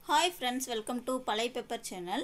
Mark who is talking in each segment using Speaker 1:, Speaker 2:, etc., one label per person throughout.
Speaker 1: hi friends welcome to பழைய paper channel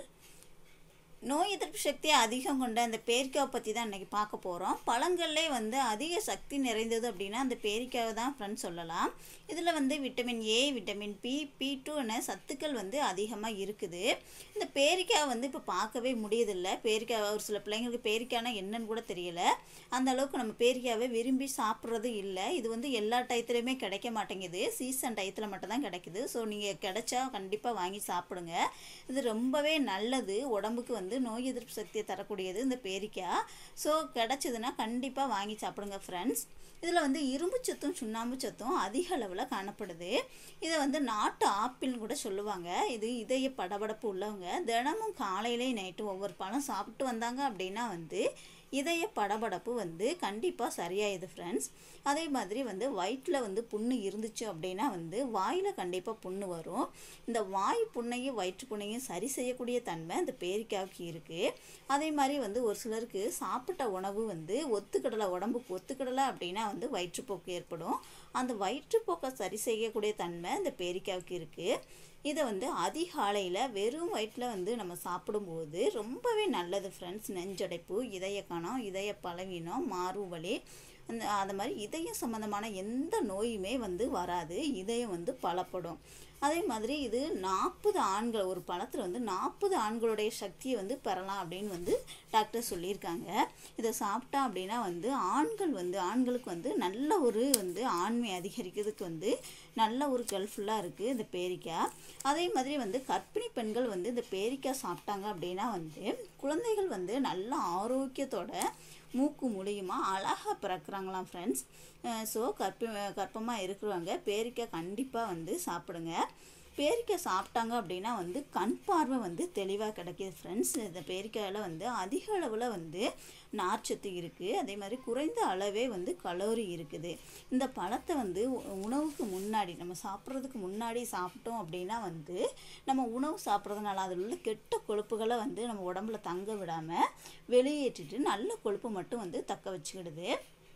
Speaker 1: நோய் எதிர்ப்பு சக்தி அதிகம் கொண்ட அந்த பேரிக்காவை பற்றி தான் இன்றைக்கி பார்க்க போகிறோம் பழங்கள்லே வந்து அதிக சக்தி நிறைந்தது அப்படின்னா அந்த பேரிக்காவை தான் ஃப்ரெண்ட்ஸ் சொல்லலாம் இதில் வந்து vitamin A vitamin B B two என சத்துக்கள் வந்து அதிகமாக இருக்குது இந்த பேரிக்காய் வந்து இப்போ பார்க்கவே முடியதில்லை பேரிக்காய் ஒரு சில பிள்ளைங்களுக்கு பேரிக்காய்னா என்னன்னு கூட தெரியல அந்த அளவுக்கு நம்ம பேரிக்காவை விரும்பி சாப்பிட்றது இல்லை இது வந்து எல்லா டயத்துலையுமே கிடைக்க மாட்டேங்குது சீசன் டயத்தில் மட்டும்தான் கிடைக்குது ஸோ நீங்கள் கிடைச்சா கண்டிப்பாக வாங்கி சாப்பிடுங்க இது ரொம்பவே நல்லது உடம்புக்கு வந்து நோய் எதிர்ப்பு சக்தியை தரக்கூடியது இந்த பேரிக்காய் ஸோ கிடச்சிதுன்னா கண்டிப்பாக வாங்கி சாப்பிடுங்க ஃப்ரெண்ட்ஸ் இதில் வந்து இரும்பு சத்தும் சுண்ணாம்பு சத்தும் அதிக அளவில் காணப்படுது இதை வந்து நாட்டு ஆப்பிள்னு கூட சொல்லுவாங்க இது இதய படபடப்பு உள்ளவங்க தினமும் காலையிலேயும் நைட்டும் ஒவ்வொரு பழம் சாப்பிட்டு வந்தாங்க அப்படின்னா வந்து இதய படபடப்பு வந்து கண்டிப்பாக சரியாயுது ஃப்ரெண்ட்ஸ் அதே மாதிரி வந்து வயிற்றில் வந்து புண்ணு இருந்துச்சு அப்படின்னா வந்து வாயில் கண்டிப்பாக புண்ணு வரும் இந்த வாய் புண்ணையும் வயிற்று புண்ணையும் சரி செய்யக்கூடிய தன்மை இந்த பேரிக்காய்க்கு இருக்குது அதே மாதிரி வந்து ஒரு சிலருக்கு சாப்பிட்ட உணவு வந்து ஒத்துக்கிடலை உடம்புக்கு ஒத்துக்கிடலை அப்படின்னா வந்து வயிற்றுப்போக்கு ஏற்படும் அந்த வயிற்றுப்போக்கை சரி செய்யக்கூடிய தன்மை இந்த பேரிக்காய்க்கு இருக்குது இதை வந்து அதிகாலையில் வெறும் வயிற்றில் வந்து நம்ம சாப்பிடும்போது ரொம்பவே நல்லது ஃப்ரெண்ட்ஸ் நெஞ்சடைப்பு இதய கணம் இதய பலவீனம் மாறுவலி அந்த அது மாதிரி இதயம் சம்மந்தமான எந்த நோயுமே வந்து வராது இதயம் வந்து பலப்படும் அதே மாதிரி இது நாற்பது ஆண்கள் ஒரு பழத்தில் வந்து நாற்பது ஆண்களுடைய சக்தியை வந்து பெறலாம் அப்படின்னு வந்து டாக்டர் சொல்லியிருக்காங்க இதை சாப்பிட்டா அப்படின்னா வந்து ஆண்கள் வந்து ஆண்களுக்கு வந்து நல்ல ஒரு வந்து ஆண்மை அதிகரிக்கிறதுக்கு வந்து நல்ல ஒரு ஹெல்ப்ஃபுல்லாக இருக்குது இந்த பேரிக்காய் அதே மாதிரி வந்து கர்ப்பிணி பெண்கள் வந்து இந்த பேரிக்காய் சாப்பிட்டாங்க அப்படின்னா வந்து குழந்தைகள் வந்து நல்ல ஆரோக்கியத்தோட மூக்கு மூலியமா அழகாக பிறக்கிறாங்களாம் ஃப்ரெண்ட்ஸ் ஸோ கற்ப கற்பமாக இருக்கிறவங்க பேரிக்காய் கண்டிப்பாக வந்து சாப்பிடுங்க பேரிக்காய் சாப்பிட்டாங்க அப்படின்னா வந்து கண் பார்வை வந்து தெளிவாக கிடைக்கிது ஃப்ரெண்ட்ஸ் இந்த பேரிக்காயில் வந்து அதிக அளவில் வந்து நார்ச்சத்து இருக்குது அதே மாதிரி குறைந்த அளவே வந்து கலோரி இருக்குது இந்த பழத்தை வந்து உணவுக்கு முன்னாடி நம்ம சாப்பிட்றதுக்கு முன்னாடி சாப்பிட்டோம் அப்படின்னா வந்து நம்ம உணவு சாப்பிட்றதுனால அதில் உள்ள கெட்ட கொழுப்புகளை வந்து நம்ம உடம்புல தங்க விடாமல் வெளியேற்றிட்டு நல்ல கொழுப்பு மட்டும் வந்து தக்க வச்சுக்கிடுது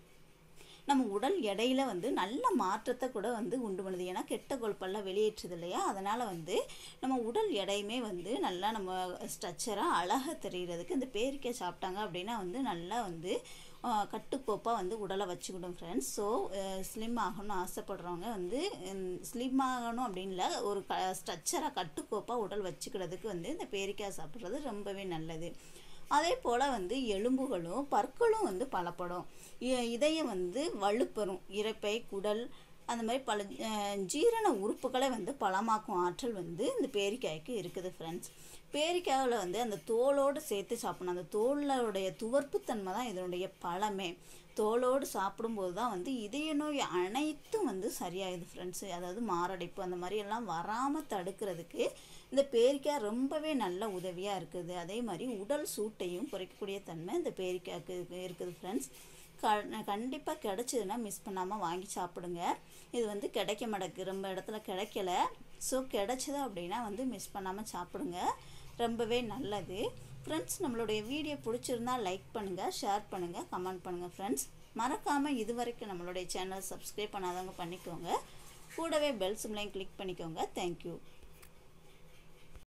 Speaker 1: நம்ம உடல் எடையில வந்து நல்ல மாற்றத்தை கூட வந்து உண்டு பண்ணுது ஏன்னா கெட்ட கொழுப்பெல்லாம் வெளியேற்றுது இல்லையா அதனால் வந்து நம்ம உடல் எடையுமே வந்து நல்லா நம்ம ஸ்ட்ரக்சராக அழகாக தெரிகிறதுக்கு இந்த பேரிக்காய் சாப்பிட்டாங்க அப்படின்னா வந்து நல்லா வந்து கட்டுக்கோப்பாக வந்து உடலை வச்சுக்கிடும் ஃப்ரெண்ட்ஸ் ஸோ ஸ்லிம் ஆகணும்னு ஆசைப்படுறவங்க வந்து ஸ்லிம் ஆகணும் அப்படின்ல ஒரு க ஸ்ட்ரக்சராக கட்டுக்கோப்பாக உடல் வச்சுக்கிறதுக்கு வந்து இந்த பேரிக்காய் சாப்பிட்றது ரொம்பவே நல்லது அதே போல் வந்து எலும்புகளும் பற்களும் வந்து பலப்படும் இதயம் வந்து வலுப்பெறும் இறைப்பை குடல் அந்த மாதிரி பல ஜீரண உறுப்புகளை வந்து பலமாக்கும் ஆற்றல் வந்து இந்த பேரிக்காய்க்கு இருக்குது ஃப்ரெண்ட்ஸ் பேரிக்காயில் வந்து அந்த தோலோடு சேர்த்து சாப்பிடணும் அந்த தோலோடைய துவர்ப்புத்தன்மை தான் இதனுடைய பழமே தோலோடு சாப்பிடும்போது தான் வந்து இதய நோய் அனைத்தும் வந்து சரியாகுது ஃப்ரெண்ட்ஸு அதாவது மாரடைப்பு அந்த மாதிரி எல்லாம் வராமல் தடுக்கிறதுக்கு இந்த பேரிக்காய் ரொம்பவே நல்ல உதவியாக இருக்குது அதே மாதிரி உடல் சூட்டையும் குறைக்கக்கூடிய தன்மை இந்த பேரிக்காய்க்கு இருக்குது ஃப்ரெண்ட்ஸ் க கண்டிப்பாக கிடச்சிதுன்னா மிஸ் பண்ணாமல் வாங்கி சாப்பிடுங்க இது வந்து கிடைக்க மாட்டேங்குது ரொம்ப இடத்துல கிடைக்கல ஸோ கிடச்சிது அப்படின்னா வந்து மிஸ் பண்ணாமல் சாப்பிடுங்க ரொம்பவே நல்லது ஃப்ரெண்ட்ஸ் நம்மளுடைய வீடியோ பிடிச்சிருந்தா லைக் பண்ணுங்கள் ஷேர் பண்ணுங்கள் கமெண்ட் பண்ணுங்கள் ஃப்ரெண்ட்ஸ் மறக்காமல் இது வரைக்கும் நம்மளுடைய சேனல் சப்ஸ்கிரைப் பண்ணாதவங்க பண்ணிக்கோங்க கூடவே பெல் சிம்லையும் கிளிக் பண்ணிக்கோங்க தேங்க்யூ